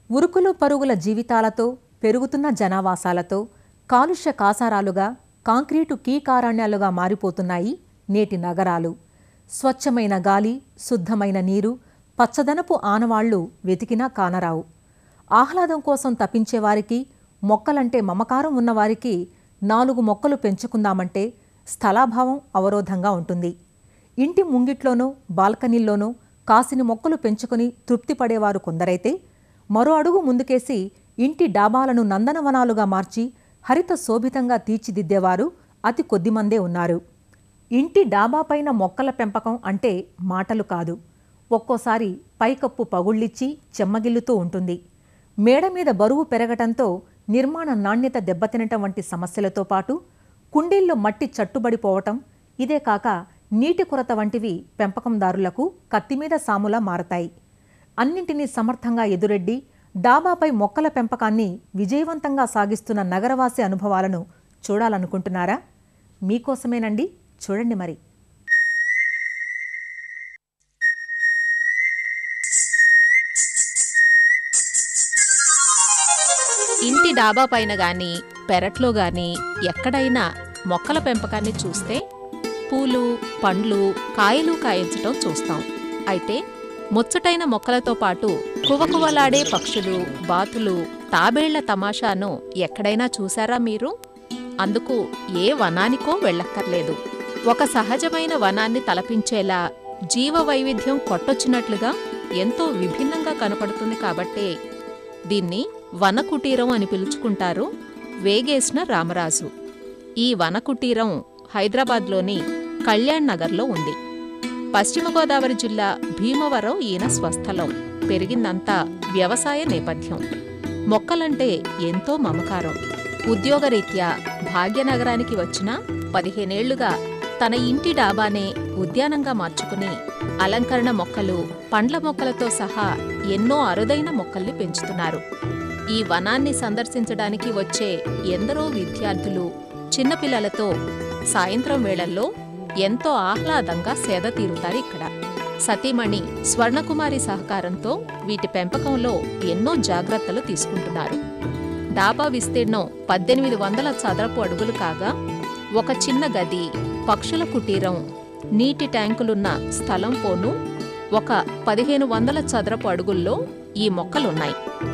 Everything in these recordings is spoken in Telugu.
ఉరుకులు పరుగుల జీవితాలతో పెరుగుతున్న జనావాసాలతో కాలుష్య కాసారాలుగా కాంక్రీటు కీకారణ్యాలుగా మారిపోతున్నాయి నేటి నగరాలు స్వచ్ఛమైన గాలి శుద్ధమైన నీరు పచ్చదనపు ఆనవాళ్లు వెతికినా కానరావు ఆహ్లాదం కోసం తప్పించేవారికి మొక్కలంటే మమకారం ఉన్నవారికి నాలుగు మొక్కలు పెంచుకుందామంటే స్థలాభావం అవరోధంగా ఉంటుంది ఇంటి ముంగిట్లోనో బాల్కనీల్లోనో కాసిని మొక్కలు పెంచుకుని తృప్తి పడేవారు కొందరైతే మరో అడుగు ముందుకేసి ఇంటి డాబాలను నందనవనాలుగా మార్చి హరిత శోభితంగా తీర్చిదిద్దేవారు అతి కొద్దిమందే ఉన్నారు ఇంటి డాబాపైన మొక్కల పెంపకం అంటే మాటలు కాదు ఒక్కోసారి పైకప్పు పగుళ్ళిచ్చి చెమ్మగిల్లుతూ ఉంటుంది మేడ మీద బరువు పెరగటంతో నిర్మాణ నాణ్యత దెబ్బతినటం వంటి సమస్యలతో పాటు కుండీల్లో మట్టి చట్టుబడిపోవటం ఇదే కాక నీటి కొరత వంటివి పెంపకందారులకు కత్తిమీద సాములా మారతాయి అన్నింటినీ సమర్థంగా ఎదురెడ్డి డాబాపై మొక్కల పెంపకాన్ని విజయవంతంగా సాగిస్తున్న నగరవాసి అనుభవాలను చూడాలనుకుంటున్నారా మీకోసమేనండి చూడండి మరి ఇంటి డాబా పైన గాని పెరట్లో గాని ఎక్కడైనా మొక్కల పెంపకాన్ని చూస్తే పూలు పండ్లు కాయలు కాయించటం చూస్తాం అయితే ముచ్చటైన మొక్కలతో పాటు కువకువలాడే పక్షులు బాతులు తాబేళ్ల తమాషాను ఎక్కడైనా చూసారా మీరు అందుకు ఏ వనానికో వెళ్ళక్కర్లేదు ఒక సహజమైన వనాన్ని తలపించేలా జీవ వైవిధ్యం కొట్టొచ్చినట్లుగా ఎంతో విభిన్నంగా కనపడుతుంది కాబట్టే దీన్ని వనకుటీరం అని పిలుచుకుంటారు వేగేసిన రామరాజు ఈ వనకుటీరం హైదరాబాద్లోని కళ్యాణ్ నగర్లో ఉంది పశ్చిమ గోదావరి జిల్లా భీమవరం ఈయన స్వస్థలం పెరిగిందంతా వ్యవసాయ నేపథ్యం మొక్కలంటే ఎంతో మమకారం ఉద్యోగరీత్యా భాగ్యనగరానికి వచ్చిన పదిహేనేళ్లుగా తన ఇంటి డాబానే ఉద్యానంగా మార్చుకుని అలంకరణ మొక్కలు పండ్ల మొక్కలతో సహా ఎన్నో అరుదైన మొక్కల్ని పెంచుతున్నారు ఈ వనాన్ని సందర్శించడానికి వచ్చే ఎందరో విద్యార్థులు చిన్నపిల్లలతో సాయంత్రం వేళల్లో ఎంతో ఆహ్లాదంగా సేద తీరుతారు ఇక్కడ సతీమణి స్వర్ణకుమారి సహకారంతో వీటి పెంపకంలో ఎన్నో జాగ్రత్తలు తీసుకుంటున్నారు డాబా విస్తీర్ణం పద్దెనిమిది వందల చదరపు అడుగులు కాగా ఒక చిన్న గది పక్షుల కుటీరం నీటి ట్యాంకులున్న స్థలం పోను ఒక పదిహేను వందల చదరపు అడుగుల్లో ఈ మొక్కలున్నాయి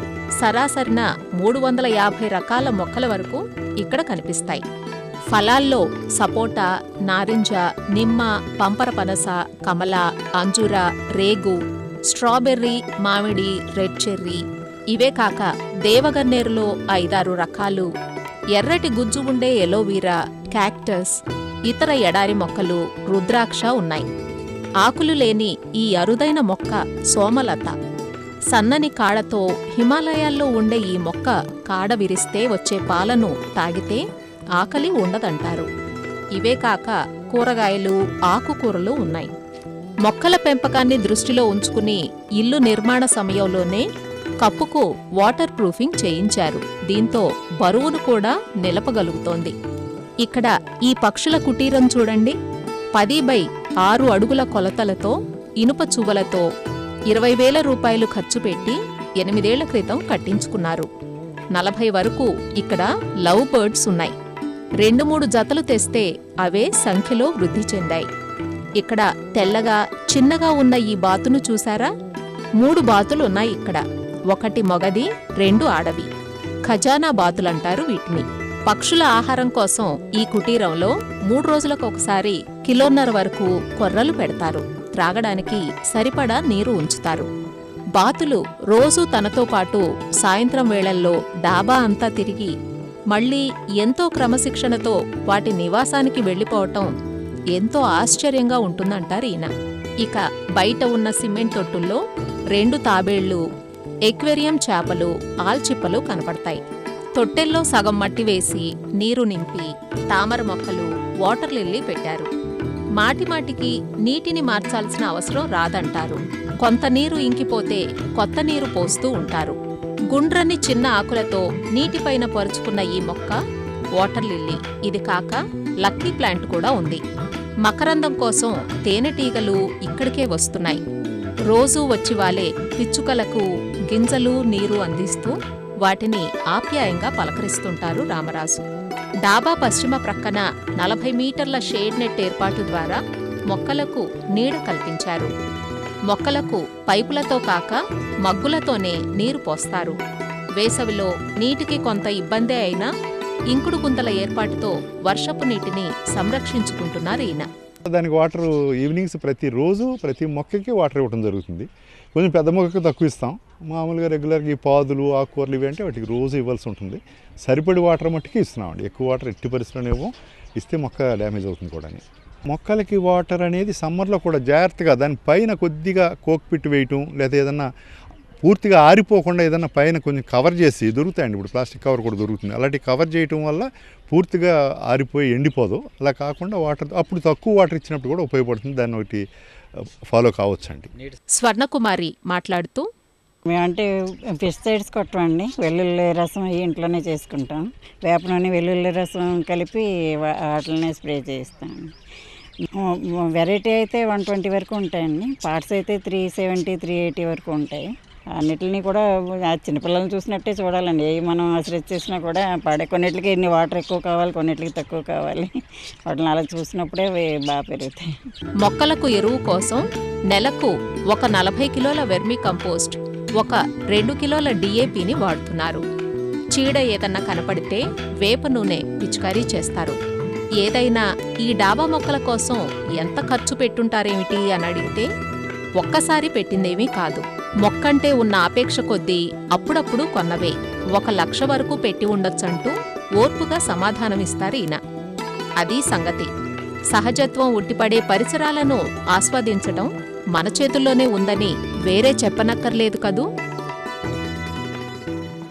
సరాసరిన మూడు వందల యాభై రకాల మొక్కల వరకు ఇక్కడ కనిపిస్తాయి ఫలాల్లో సపోటా నారింజ నిమ్మ పంపర పనస కమల అంజూర రేగు స్ట్రాబెర్రీ మామిడి రెడ్ చెర్రీ ఇవే కాక దేవగన్నేరులో ఐదారు రకాలు ఎర్రటి గుజ్జు ఉండే ఎలోవీరా క్యాక్టస్ ఇతర ఎడారి మొక్కలు రుద్రాక్ష ఉన్నాయి ఆకులు లేని ఈ అరుదైన మొక్క సోమలత సన్నని కాడతో హిమాలయాల్లో ఉండే ఈ మొక్క కాడ విరిస్తే వచ్చే పాలను తాగితే ఆకలి ఉండదంటారు ఇవే కాక కూరగాయలు ఆకుకూరలు ఉన్నాయి మొక్కల పెంపకాన్ని దృష్టిలో ఉంచుకుని ఇల్లు నిర్మాణ సమయంలోనే కప్పుకు వాటర్ ప్రూఫింగ్ చేయించారు దీంతో బరువును కూడా నిలపగలుగుతోంది ఇక్కడ ఈ పక్షుల కుటీరం చూడండి పది బై ఆరు అడుగుల కొలతలతో ఇనుప చువ్వలతో ఇరవై వేల రూపాయలు ఖర్చు పెట్టి ఎనిమిదేళ్ల క్రితం కట్టించుకున్నారు నలభై వరకు ఇక్కడ లవ్ బర్డ్స్ ఉన్నాయి రెండు మూడు జతలు తెస్తే అవే సంఖ్యలో వృద్ధి చెందాయి ఇక్కడ తెల్లగా చిన్నగా ఉన్న ఈ బాతును చూసారా మూడు బాతులున్నాయి ఇక్కడ ఒకటి మొగది రెండు ఆడవి ఖజానా బాతులంటారు వీటిని పక్షుల ఆహారం కోసం ఈ కుటీరంలో మూడు రోజులకు ఒకసారి కిలోన్నర వరకు కొర్రలు పెడతారు త్రాగడానికి సరిపడా నీరు ఉంచుతారు బాతులు రోజూ తనతో పాటు సాయంత్రం వేళల్లో డాబా అంతా తిరిగి మళ్ళీ ఎంతో క్రమశిక్షణతో వాటి నివాసానికి వెళ్ళిపోవటం ఎంతో ఆశ్చర్యంగా ఉంటుందంటారు ఈయన ఇక బయట ఉన్న సిమెంట్ తొట్టుల్లో రెండు తాబేళ్లు ఎక్వేరియం చేపలు ఆల్చిప్పలు కనపడతాయి తొట్టెల్లో సగం మట్టి వేసి నీరు నింపి తామర మొక్కలు వాటర్ లిల్లీ పెట్టారు మాటిమాటికి నీటిని మార్చాల్సిన అవసరం రాదంటారు కొంత నీరు ఇంకిపోతే కొత్త నీరు పోస్తూ ఉంటారు గుండ్రని చిన్న ఆకులతో నీటిపైన పరుచుకున్న ఈ మొక్క వాటర్ లిల్లీ ఇది కాక లక్కీ ప్లాంట్ కూడా ఉంది మకరందం కోసం తేనెటీగలు ఇక్కడికే వస్తున్నాయి రోజూ వచ్చి వాలే పిచ్చుకలకు గింజలు నీరు అందిస్తూ వాటిని ఆప్యాయంగా పలకరిస్తుంటారు రామరాజు డాబా పశ్చిమ ప్రక్కన నలభై మీటర్ల షేడ్ నెట్ ఏర్పాటు ద్వారా మొక్కలకు నీడ కల్పించారు మొక్కలకు పైపులతో కాక మగ్గులతోనే నీరు పోస్తారు వేసవిలో నీటికి కొంత ఇబ్బందే అయినా ఇంకుడు గుంతల ఏర్పాటుతో వర్షపు నీటిని సంరక్షించుకుంటున్నారు ఈయన దానికి వాటర్ ఈవినింగ్స్ ప్రతి రోజు ప్రతి మొక్కకి వాటర్ ఇవ్వడం జరుగుతుంది కొంచెం పెద్ద మొక్కకి తక్కువ ఇస్తాం మామూలుగా రెగ్యులర్గా ఈ పాదులు ఆకుకూరలు ఇవి అంటే వాటికి రోజు ఇవ్వాల్సి ఉంటుంది సరిపడి వాటర్ మట్టుకి ఇస్తున్నామండి ఎక్కువ వాటర్ ఎట్టి పరిస్థితుల్లో ఇవ్వం ఇస్తే మొక్క డ్యామేజ్ అవుతుంది కూడా మొక్కలకి వాటర్ అనేది సమ్మర్లో కూడా జాగ్రత్తగా దాని పైన కొద్దిగా కోక్ పిట్ వేయటం లేదా ఏదన్నా పూర్తిగా ఆరిపోకుండా ఏదన్నా పైన కొంచెం కవర్ చేసి దొరుకుతాయండి ఇప్పుడు ప్లాస్టిక్ కవర్ కూడా దొరుకుతుంది అలాంటి కవర్ చేయటం వల్ల పూర్తిగా ఆరిపోయి ఎండిపోదు అలా కాకుండా వాటర్ అప్పుడు తక్కువ వాటర్ ఇచ్చినప్పుడు కూడా ఉపయోగపడుతుంది దాన్ని ఒకటి ఫాలో కావచ్చు అండి స్వర్ణకుమారి మాట్లాడుతూ మేమంటే పెస్టిసైడ్స్ కొట్టమండి వెల్లుల్లి రసం అవి ఇంట్లోనే చేసుకుంటాం వేప నూనె వెల్లుల్లి రసం కలిపి వా- వాటిని స్ప్రే చేస్తాం వెరైటీ అయితే వన్ ట్వంటీ వరకు ఉంటాయండి పార్ట్స్ అయితే త్రీ సెవెంటీ త్రీ ఎయిటీ వరకు ఉంటాయి అన్నిటిని కూడా ఆ చిన్నపిల్లల్ని చూసినట్టే చూడాలండి ఏ మనం అసలు చేసినా కూడా పడే కొన్నిటికి ఎన్ని వాటర్ ఎక్కువ కావాలి కొన్నిటికి తక్కువ కావాలి వాటిని అలా చూసినప్పుడే అవి బాగా పెరుగుతాయి మొక్కలకు ఎరువు కోసం నెలకు ఒక నలభై కిలోల వెర్మి కంపోస్ట్ ఒక రెండు కిలోల డిఏపిని వాడుతున్నారు చీడ ఏదన్నా కనపడితే వేప నూనె పిచికారీ చేస్తారు ఏదైనా ఈ డాబా మొక్కల కోసం ఎంత ఖర్చు పెట్టుంటారేమిటి అని అడిగితే ఒక్కసారి పెట్టిందేమీ కాదు మొక్కంటే ఉన్న ఆపేక్ష కొద్దీ అప్పుడప్పుడు కొన్నవే ఒక లక్ష వరకు పెట్టి ఉండొచ్చంటూ ఓర్పుగా సమాధానమిస్తారు ఈయన అది సంగతి సహజత్వం ఉట్టిపడే పరిసరాలను ఆస్వాదించటం మన చేతుల్లోనే ఉందని వేరే చెప్పనక్కర్లేదు కదూ